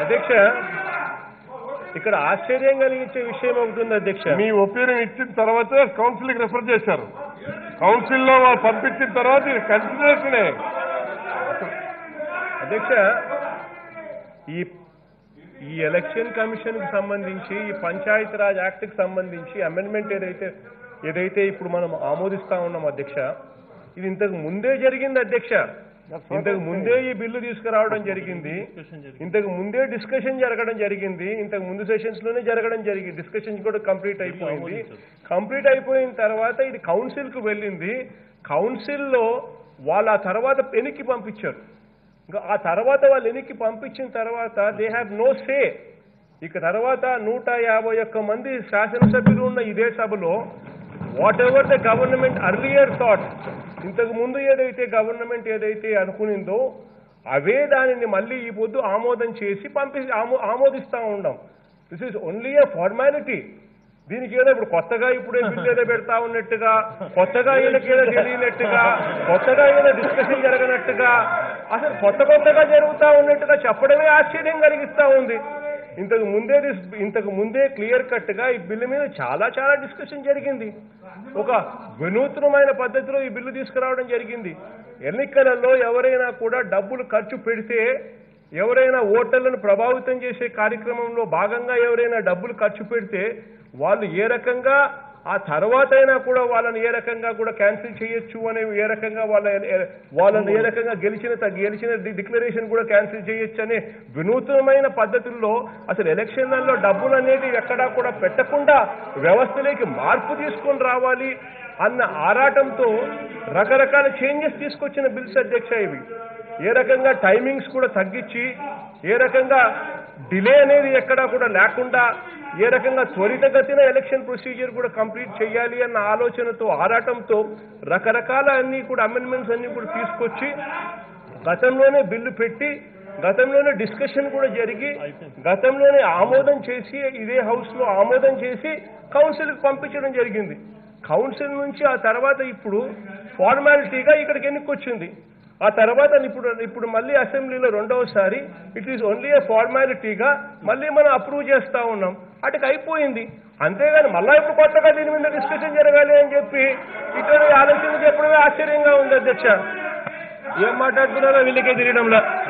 అధ్యక్ష ఇక్కడ ఆశ్చర్యం కలిగించే విషయం ఒకటి ఉంది అధ్యక్ష మీ ఒపీనియన్ ఇచ్చిన తర్వాత కౌన్సిల్ కి రిఫర్ చేశారు కౌన్సిల్ లో వాళ్ళు పంపించిన తర్వాత ఇది కన్సిడరేషనే అధ్యక్ష ఈ ఈ ఎలక్షన్ కమిషన్ కి సంబంధించి ఈ పంచాయతీ రాజ్ యాక్ట్ కి సంబంధించి అమెండ్మెంట్ ఏదైతే ఏదైతే ఇప్పుడు మనం ఆమోదిస్తా ఉన్నాం అధ్యక్ష ఇది ఇంతకు ముందే జరిగింది అధ్యక్ష ఇంతకు ముందే ఈ బిల్లు తీసుకురావడం జరిగింది ఇంతకు ముందే డిస్కషన్ జరగడం జరిగింది ఇంతకు ముందు సెషన్స్ లోనే జరగడం జరిగింది డిస్కషన్ కూడా కంప్లీట్ అయిపోయింది కంప్లీట్ అయిపోయిన తర్వాత ఇది కౌన్సిల్ కు వెళ్ళింది కౌన్సిల్ లో వాళ్ళు ఆ తర్వాత వెనక్కి పంపించారు ఇంకా ఆ తర్వాత వాళ్ళు వెనక్కి పంపించిన తర్వాత దే హ్యావ్ నో సే ఇక తర్వాత నూట యాభై ఒక్క మంది శాసనసభ్యులు ఉన్న ఇదే సభలో whatever the government earlier thought ఇంతకు ముందు ఏదైతే గవర్నమెంట్ ఏదైతే అనుకునిందో అవే దానిని మళ్ళీ ఈ పొద్దు ఆమోదం చేసి పంపి ఆమో ఆమోదిస్తా ఉండం this is only a formality దీనికి ఏదో ఇప్పుడు కొత్తగా ఇప్పుడే బిల్లు ఏదో పెడతా ఉన్నట్టుగా కొత్తగా ఈయనకి ఏదో తెలియనట్టుగా కొత్తగా ఏదో డిస్కషన్ జరగనట్టుగా అసలు కొత్త కొత్తగా జరుగుతా ఉన్నట్టుగా చెప్పడమే ఆశ్చర్యం కలిగిస్తా ఉంది ఇంతకు ముందే dis- ఇంతకు ముందే క్లియర్ కట్ గా ఈ బిల్లు మీద చాలా చాలా డిస్కషన్ జరిగింది ఒక వినూత్నమైన పద్ధతిలో ఈ బిల్లు తీసుకురావడం జరిగింది ఎన్నికలలో ఎవరైనా కూడా డబ్బులు ఖర్చు పెడితే ఎవరైనా ఓటర్లను ప్రభావితం చేసే కార్యక్రమంలో భాగంగా ఎవరైనా డబ్బులు ఖర్చు పెడితే వాళ్ళు ఏ రకంగా ఆ తర్వాత అయినా కూడా వాళ్ళని ఏ రకంగా కూడా క్యాన్సిల్ చేయొచ్చు అనే ఏ రకంగా వాళ్ళ ఏ- వాళ్ళని ఏ రకంగా గెలిచిన త- గెలిచిన డి- డిక్లరేషన్ కూడా క్యాన్సిల్ చేయొచ్చు అనే వినూత్నమైన పద్ధతుల్లో అసలు ఎలక్షన్లలో డబ్బులు అనేది ఎక్కడా కూడా పెట్టకుండా వ్యవస్థలోకి మార్పు తీసుకొని రావాలి అన్న ఆరాటంతో రకరకాల చేంజెస్ తీసుకొచ్చిన బిల్స్ అధ్యక్ష ఇవి ఏ రకంగా టైమింగ్స్ కూడా తగ్గించి ఏ రకంగా డిలే అనేది ఎక్కడా కూడా లేకుండా ఏ రకంగా త్వరితగతిన ఎలక్షన్ ప్రొసీజర్ కూడా కంప్లీట్ చేయాలి అన్న ఆలోచనతో ఆరాటంతో రకరకాల అన్ని కూడా అమెండ్మెంట్స్ అన్ని కూడా తీసుకొచ్చి గతంలోనే బిల్లు పెట్టి గతంలోనే డిస్కషన్ కూడా జరిగి గతంలోనే ఆమోదం చేసి ఇదే హౌస్ లో ఆమోదం చేసి కౌన్సిల్కి పంపించడం జరిగింది కౌన్సిల్ నుంచి ఆ తర్వాత ఇప్పుడు ఫార్మాలిటీగా ఇక్కడికి ఎన్నికొచ్చింది ఆ తర్వాత ఇప్పుడు ఇప్పుడు మళ్ళీ అసెంబ్లీలో రెండవసారి ఇట్ ఈస్ ఓన్లీ ఏ ఫార్మాలిటీగా మళ్ళీ మనం అప్రూవ్ చేస్తా ఉన్నాం అటుకు అయిపోయింది అంతేగాని మళ్ళా ఇప్పుడు కొత్తగా దీని మీద డిస్కషన్ జరగాలి అని చెప్పి ఇక్కడ ఆలోచన చెప్పడమే ఆశ్చర్యంగా ఉంది అధ్యక్ష ఏం మాట్లాడుతున్నారో వీళ్ళకే తెలియడంలా